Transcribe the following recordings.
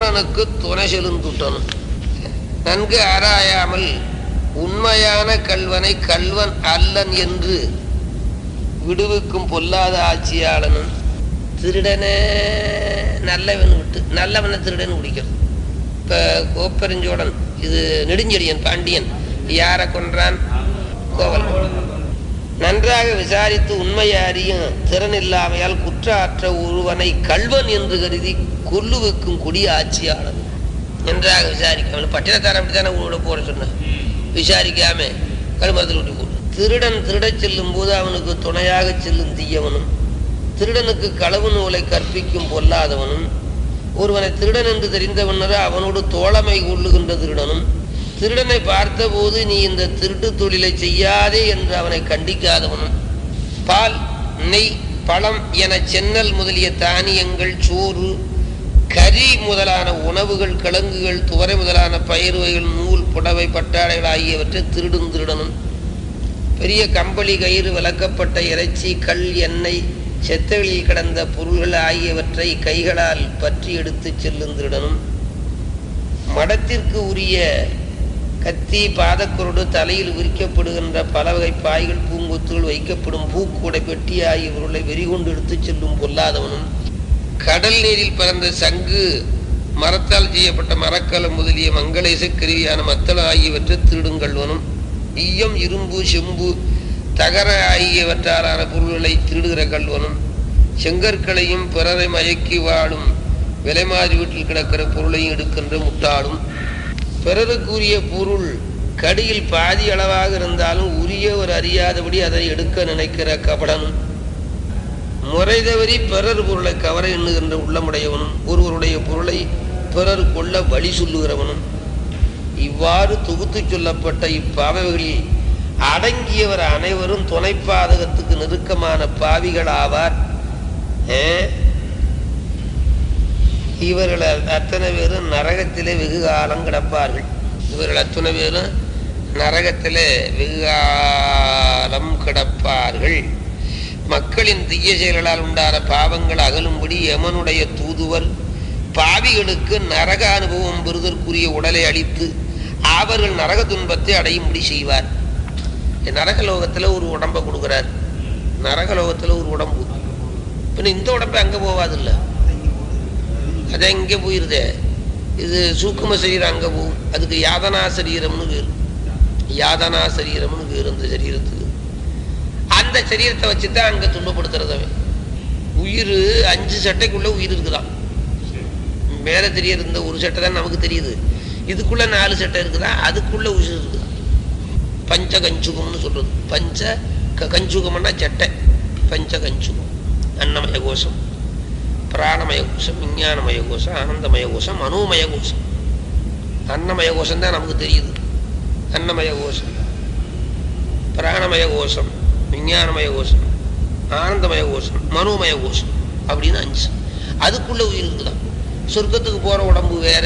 திருடனுக்கு துணை செலுந்துட்டனும் நன்கு ஆராயாமல் உண்மையான கல்வனை கல்வன் அல்லன் என்று விடுவிக்கும் பொல்லாத ஆட்சியாளனும் திருடனை நல்லவன் விட்டு நல்லவனை திருடன் குடிக்கிறது இப்போ கோப்பெருஞ்சோழன் இது நெடுஞ்செழியன் பாண்டியன் யாரை கொன்றான் கோவல் நன்றாக விசாரித்து உண்மையை அறியும் திறன் இல்லாமையால் குற்றாற்ற ஒருவனை கல்வன் என்று கருதி கொல்லுவிக்கும் கொடிய ஆட்சியாளன் நன்றாக விசாரிக்காமல் பட்டினத்தார் அப்படித்தானே உங்களோட போட சொன்னேன் விசாரிக்காம கருமரத்தில் விட்டு போடு திருடன் திருடச் செல்லும் போது அவனுக்கு துணையாக செல்லும் தீயவனும் திருடனுக்கு களவு நூலை கற்பிக்கும் பொல்லாதவனும் ஒருவனை திருடன் என்று தெரிந்தவனர அவனோடு தோழமை கொள்ளுகின்ற திருடனும் திருடனை பார்த்தபோது நீ இந்த திருட்டு தொழிலை செய்யாதே என்று அவனை கண்டிக்காதவனும் பால் நெய் பழம் என சென்னல் முதலிய தானியங்கள் சோறு கறி முதலான உணவுகள் கிழங்குகள் துவரை முதலான பயிர் வகைகள் நூல் புடவை பட்டாடைகள் ஆகியவற்றை திருடும் திருடனும் பெரிய கம்பளி கயிறு விளக்கப்பட்ட இறைச்சி கல் எண்ணெய் செத்தகளில் கிடந்த பொருள்கள் ஆகியவற்றை கைகளால் பற்றி எடுத்துச் செல்லும் திருடனும் மடத்திற்கு உரிய கத்தி பாதக்குருடு தலையில் விரிக்கப்படுகின்ற பல வகை பாய்கள் பூங்கொத்துகள் வைக்கப்படும் பூக்கூடை பெட்டி ஆகிய பொருளை வெறிகொண்டு எடுத்துச் செல்லும் பொல்லாதவனும் கடல் நீரில் பிறந்த சங்கு மரத்தால் செய்யப்பட்ட மரக்கலம் முதலிய மங்கள இசைக்கருவியான மத்தள ஆகியவற்றை திருடுங்கள்வனும் ஈயம் இரும்பு செம்பு தகர ஆகியவற்றாலான பொருள்களை திருடுகிற கல்வனும் செங்கற்களையும் பிறரை மயக்கி வாழும் விலைமாறி வீட்டில் கிடக்கிற பொருளையும் எடுக்கின்ற முட்டாளும் பிறருக்குரிய பொருள் கடியில் பாதி அளவாக இருந்தாலும் உரியவர் அறியாதபடி அதை எடுக்க நினைக்கிற கபடனும் முறை தவறி பிறர் பொருளை கவர எண்ணுகின்ற உள்ளமுடையவனும் ஒருவருடைய பொருளை பிறர் கொள்ள வழி சொல்லுகிறவனும் இவ்வாறு தொகுத்துச் சொல்லப்பட்ட இப்பாவைகளில் அடங்கியவர் அனைவரும் துணை பாதகத்துக்கு நெருக்கமான பாவிகள் ஆவார் இவர்கள் அத்தனை பேரும் நரகத்திலே வெகு காலம் கிடப்பார்கள் இவர்கள் அத்தனை பேரும் நரகத்திலே வெகு காலம் கிடப்பார்கள் மக்களின் தீய செயல்களால் உண்டான பாவங்கள் அகலும்படி யமனுடைய தூதுவர் பாவிகளுக்கு நரக அனுபவம் பெறுதற்குரிய உடலை அளித்து அவர்கள் நரக துன்பத்தை அடையும்படி செய்வார் நரக லோகத்தில் ஒரு உடம்பை கொடுக்குறார் நரக லோகத்தில் ஒரு உடம்பு பின்ன இந்த உடம்பு அங்கே போவாதில்ல அது இங்கே போயிருதே இது சூக்கும சரீரம் அங்கே போகும் அதுக்கு யாதனா சரீரம்னு பேர் யாதனா சரீரம்னு பேர் இந்த சரீரத்துக்கு அந்த சரீரத்தை வச்சு தான் அங்கே துன்பப்படுத்துறது அவன் உயிர் அஞ்சு சட்டைக்குள்ள உயிர் இருக்குதான் மேலே தெரியறது இந்த ஒரு சட்டை தான் நமக்கு தெரியுது இதுக்குள்ள நாலு சட்டை இருக்குதா அதுக்குள்ள உயிர் இருக்குதா பஞ்ச கஞ்சுகம்னு சொல்றது பஞ்ச க கஞ்சுகம்னா சட்டை பஞ்ச கஞ்சுகம் அன்னமய கோஷம் பிராணமய கோஷம் விஞ்ஞானமய கோஷம் ஆனந்தமய கோஷம் மனோமய கோஷம் அன்னமய கோஷம் தான் நமக்கு தெரியுது அன்னமய கோஷம் பிராணமய கோஷம் விஞ்ஞானமய கோஷம் ஆனந்தமய கோஷம் மனோமய கோஷம் அப்படின்னு அஞ்சு அதுக்குள்ள உயிர் இருக்குதான் சொர்க்கத்துக்கு போற உடம்பு வேற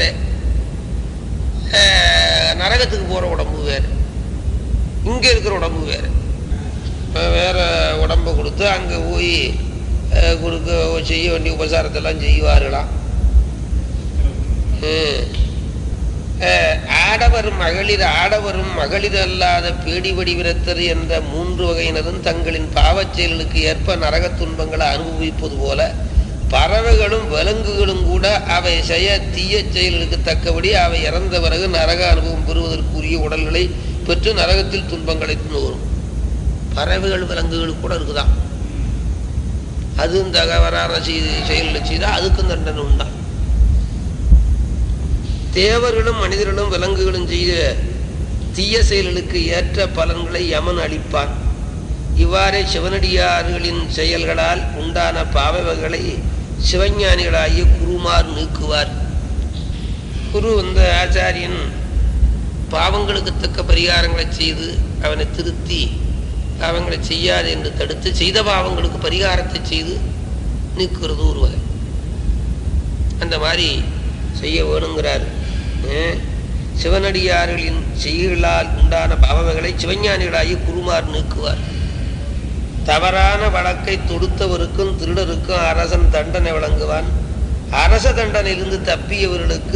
நரகத்துக்கு போற உடம்பு வேற இங்க இருக்கிற உடம்பு வேற வேற உடம்பை கொடுத்து அங்க போய் கொடுக்க செய்ய வேண்டிய உபசாரத்தெல்லாம் செய்வார்களாம் ஆடவரும் மகளிர் ஆடவரும் மகளிர் அல்லாத பேடிபடி விரத்தர் என்ற மூன்று வகையினரும் தங்களின் பாவச் செயல்களுக்கு ஏற்ப நரக துன்பங்களை அனுபவிப்பது போல பறவைகளும் விலங்குகளும் கூட அவை செய்ய தீய செயல்களுக்கு தக்கபடி அவை இறந்த பிறகு நரக அனுபவம் பெறுவதற்குரிய உடல்களை பெற்று நரகத்தில் துன்பங்களை வரும் பறவைகள் விலங்குகள் கூட இருக்குதான் அதுவும் தகவலான செய்து செயல்களை செய்தால் அதுக்கும் தண்டனை உண்டான் தேவர்களும் மனிதர்களும் விலங்குகளும் செய்த தீய செயல்களுக்கு ஏற்ற பலன்களை யமன் அளிப்பான் இவ்வாறே சிவனடியார்களின் செயல்களால் உண்டான பாவங்களை சிவஞானிகளாகிய குருமார் நீக்குவார் குரு இந்த ஆச்சாரியன் பாவங்களுக்கு தக்க பரிகாரங்களை செய்து அவனை திருத்தி பாவங்களை செய்யாது என்று தடுத்து செய்த பாவங்களுக்கு பரிகாரத்தை செய்து நீக்குறது ஒரு வகை அந்த மாதிரி செய்ய வேணுங்கிறார் சிவனடியார்களின் செய்களால் உண்டான பாவங்களை சிவஞானிகளாகி குருமார் நீக்குவார் தவறான வழக்கை தொடுத்தவருக்கும் திருடருக்கும் அரசன் தண்டனை வழங்குவான் அரச தண்டனையிலிருந்து தப்பியவர்களுக்கு